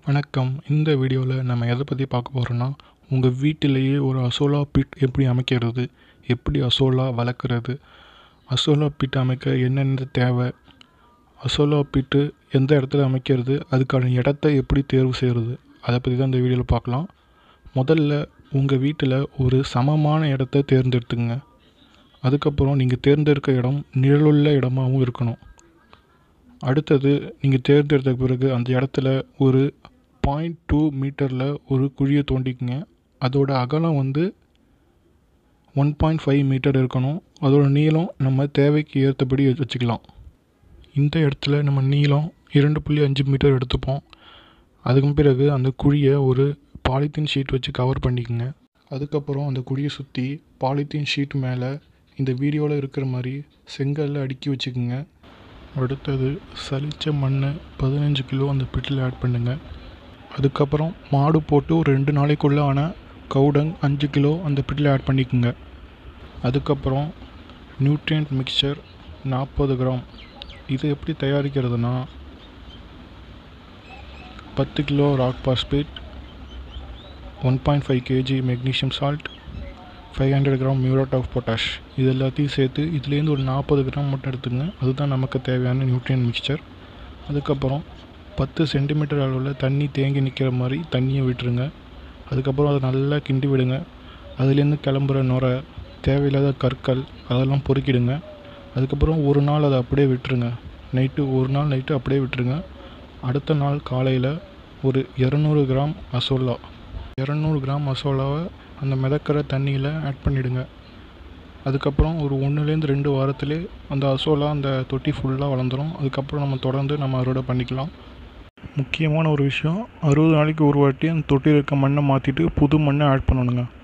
வணக்கம் இந்த வீடியோவில் நம்ம எதை பற்றி பார்க்க போகிறோன்னா உங்கள் வீட்டிலேயே ஒரு அசோலா பிட் எப்படி அமைக்கிறது எப்படி அசோலா வளர்க்குறது அசோலா பிட் அமைக்க என்னென்ன தேவை அசோலா பிட்டு எந்த இடத்துல அமைக்கிறது அதுக்கான இடத்த எப்படி தேர்வு செய்கிறது அதை பற்றி தான் இந்த வீடியோவில் பார்க்கலாம் முதல்ல உங்கள் வீட்டில் ஒரு சமமான இடத்த தேர்ந்தெடுத்துங்க அதுக்கப்புறம் நீங்கள் தேர்ந்தெடுக்க இடம் நிழலுள்ள இடமாகவும் இருக்கணும் அடுத்தது நீங்கள் தேர்ந்தெடுத்த பிறகு அந்த இடத்துல ஒரு பாயிண்ட் டூ மீட்டரில் ஒரு குழியை தோண்டிக்குங்க அதோட அகலம் வந்து ஒன் பாயிண்ட் ஃபைவ் மீட்டர் இருக்கணும் அதோட நீளம் நம்ம தேவைக்கு ஏற்றபடி வச்சுக்கலாம் இந்த இடத்துல நம்ம நீளம் இரண்டு புள்ளி அஞ்சு மீட்டர் எடுத்துப்போம் அதுக்கு பிறகு அந்த குழியை ஒரு பாலித்தீன் ஷீட் வச்சு கவர் பண்ணிக்கோங்க அதுக்கப்புறம் அந்த குழியை சுற்றி பாலித்தீன் ஷீட் மேலே இந்த வீடியோவில் இருக்கிற மாதிரி செங்கல்ல அடுக்கி வச்சுக்கோங்க அடுத்தது சலிச்ச மண் பதினஞ்சு கிலோ அந்த பிட்டில் ஆட் பண்ணுங்கள் அதுக்கப்புறம் மாடு போட்டு ஒரு ரெண்டு நாளைக்குள்ளே ஆன கவுடங் அஞ்சு கிலோ அந்த பிட்டில் ஆட் பண்ணிக்கோங்க அதுக்கப்புறம் நியூட்ரியன்ட் மிக்சர் நாற்பது கிராம் இது எப்படி தயாரிக்கிறதுனா பத்து kilo rock phosphate one point five KG magnesium salt five hundred gram muriate of potash இது எல்லாத்தையும் சேர்த்து இதுலேருந்து ஒரு நாற்பது கிராம் மட்டும் எடுத்துங்க அதுதான் நமக்கு தேவையான நியூட்ரியன் மிக்சர் அதுக்கப்புறம் பத்து சென்டிமீட்டர் அளவில் தண்ணி தேங்கி நிற்கிற மாதிரி தண்ணியை விட்டுருங்க அதுக்கப்புறம் அதை நல்லா கிண்டி விடுங்க அதுலேருந்து கிளம்புற நுரை தேவையில்லாத கற்கள் அதெல்லாம் பொறுக்கிடுங்க அதுக்கப்புறம் ஒரு நாள் அதை அப்படியே விட்டுருங்க நைட்டு ஒரு நாள் நைட்டு அப்படியே விட்டுருங்க அடுத்த நாள் காலையில் ஒரு இரநூறு கிராம் அசோலா இரநூறு கிராம் மசாலாவை அந்த மிதக்கிற தண்ணியில் ஆட் பண்ணிவிடுங்க அதுக்கப்புறம் ஒரு ஒன்றுலேருந்து ரெண்டு வாரத்திலே அந்த அசோலா அந்த தொட்டி ஃபுல்லாக வளர்ந்துடும் அதுக்கப்புறம் நம்ம தொடர்ந்து நம்ம அறுவடை பண்ணிக்கலாம் முக்கியமான ஒரு விஷயம் அறுபது நாளைக்கு ஒரு வாட்டி அந்த தொட்டியில் இருக்க மண்ணை மாற்றிட்டு புது மண்ணை ஆட் பண்ணணுங்க